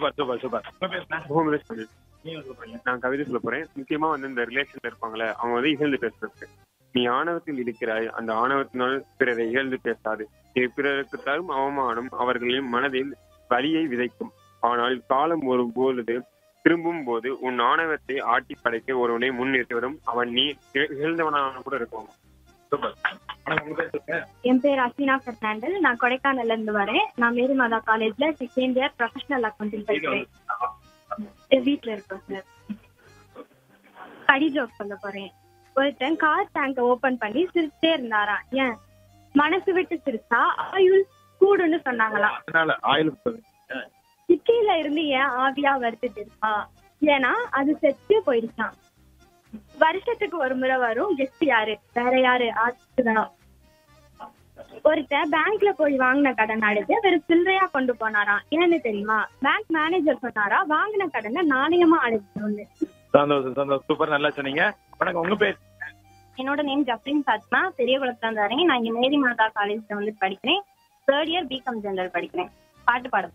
Super super super உங்க பேர் என்ன? முகமது சமீர் நீங்க சொல்றீங்க நான் கவிதை சொல்ல போறேன் முக்கியமா வந்து இந்த ரிலேஷன்ல இருப்பாங்களே அவங்க வந்து இகழ்ந்து பேசுறது நீ ஆணவத்தில் இருக்கிறாய் அந்த ஆணவத்தினால் பிறரை இகழ்ந்து பேசாது இது பிறருக்கு தரும் அவமானம் அவர்களின் மனதில் வலியை விதைக்கும் ஆனால் காலம் ஒரு பொழுது திரும்பும் போது உன் ஆணவத்தை ஆட்டி படைக்க ஒருவனை முன்னிட்டு வரும் அவன் நீ இக- இகழ்ந்தவனாக கூட இருக்கும் சூப்பர் வணக்கம் உங்க பேர் சொல்லுங்க என் பேர் அசினா பெர்னாண்டல் நான் கொடைக்கானல்ல இருந்து வரேன் நான் மேரி மாதா காலேஜ்ல செகண்ட் இயர் ப்ரொஃபஷனல் அக்கௌண்டிங் படிக்கிறேன் என் வீட்ல இருக்கேன் சார் கடி ஜோக் சொல்ல போறேன் ஒருத்தன் கார் டேங்க ஓபன் பண்ணி சிரிச்சிட்டே இருந்தாராம் ஏன் மனசு விட்டு சிரிச்சா ஆயுள் கூடுன்னு சொன்னாங்களாம் அதனால ஆயில் சிட்டியில இருந்து ஏன் ஆவியா வருது தெரியுமா ஏன்னா அது செத்து போயிடுச்சான் வருஷத்துக்கு ஒரு முறை வரும் கெஸ்ட் யாரு வேற யாரு ஆச்சுதான் ஒருத்தன் பேங்க்ல போய் வாங்கின கடன் அடைச்சு வெறும் சில்லறையா கொண்டு போனாராம் ஏன்னு தெரியுமா பேங்க் மேனேஜர் சொன்னாரா வாங்கின கடனை நாணயமா அடைச்சிடணும்னு சந்தோஷம் சந்தோஷம் சூப்பர் நல்லா சொன்னீங்க வணக்கம் உங்க பேர் என்னோட நேம் ஜப்ரின் ஃபாத்மா பெரிய குளத்துல வரேன் நான் இங்க மேரி மாதா காலேஜ்ல வந்து படிக்கிறேன் தேர்ட் இயர் பிகாம் ஜெனரல் படிக்கிறேன் பாட்டு பாட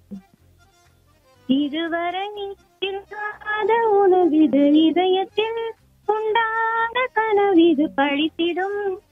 இதுவரை இல்லாத உணவிது இதயத்தில் உண்டான கனவிது பழித்திடும்